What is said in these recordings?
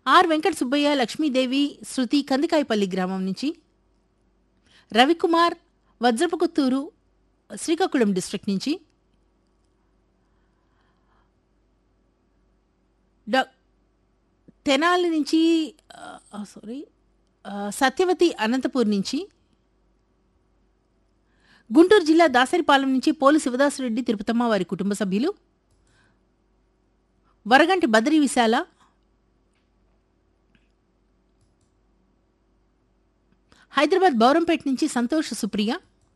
are Venkata Subbaiah Lakshmidevi Shruti Kandikayapalli గ్రామం నుంచి Ravikumar వజ్రపకుత్తూరు Srikakulam district నుంచి డా తెనాలి నుంచి సారీ సత్యవతి అనంతపూర్ నుంచి గుంటూరు జిల్లా దాసరిపాలెం నుంచి పోలు శివదాసరెడ్డి తిరుపతమ్మ వారి కుటుంబ సభ్యులు వరగంటి బదరి విశాల హైదరాబాద్ బౌరంపేట నుంచి సంతోష్ సుప్రియ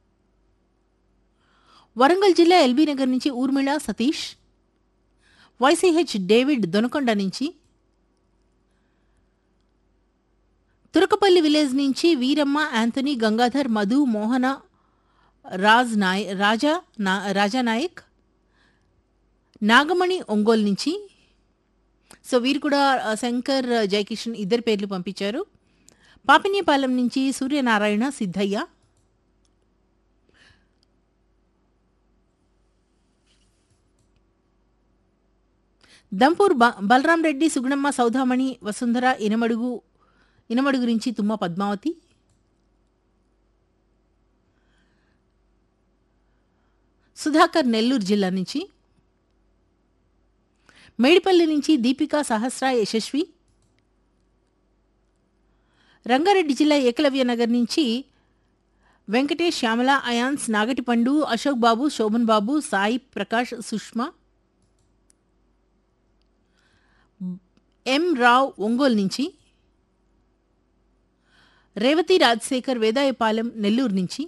వరంగల్ జిల్లా ఎల్బీ నగర్ నుంచి ఊర్మిళ సతీష్ వైసీహెచ్ డేవిడ్ దొనకొండ నుంచి తురకపల్లి విలేజ్ నుంచి వీరమ్మ యాంథనీ గంగాధర్ మధు మోహన రాజ్ నాయ్ రాజా నా రాజా నాయక్ నాగమణి ఒంగోలు నుంచి సో వీరు కూడా ఆ, శంకర్ జయకిషన్ ఇద్దరు పేర్లు పంపించారు పాపినేపాలెం నుంచి సూర్యనారాయణ సిద్ధయ్య దంపూర్ బ- బలరాం రెడ్డి సుగుణమ్మ సౌదామణి వసుంధర ఇనమడుగు ఇనమడుగు నుంచి తుమ్మ పద్మావతి సుధాకర్ నెల్లూరు జిల్లా నుంచి మేడిపల్లి నుంచి దీపికా సహస్ర యశస్వి రంగారెడ్డి జిల్లా ఏకలవ్య నగర్ నుంచి వెంకటేష్ శ్యామల అయాన్స్ నాగటిపండు అశోక్ బాబు శోభన్ బాబు సాయి ప్రకాష్ సుష్మా ఎం రావ్ ఒంగోలు నుంచి రేవతి రాజశేఖర్ వేదాయపాలెం నెల్లూరు నుంచి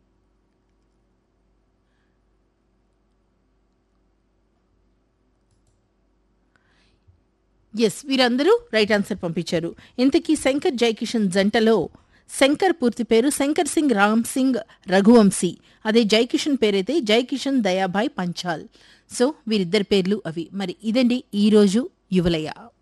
ఎస్ వీరందరూ రైట్ ఆన్సర్ పంపించారు ఇంతకీ శంకర్ జైకిషన్ జంటలో శంకర్ పూర్తి పేరు శంకర్ సింగ్ రామ్ సింగ్ రఘువంశీ అదే జైకిషన్ పేరైతే జైకిషన్ దయాభాయ్ పంచాల్ సో వీరిద్దరి పేర్లు అవి మరి ఇదండి ఈరోజు యువలయ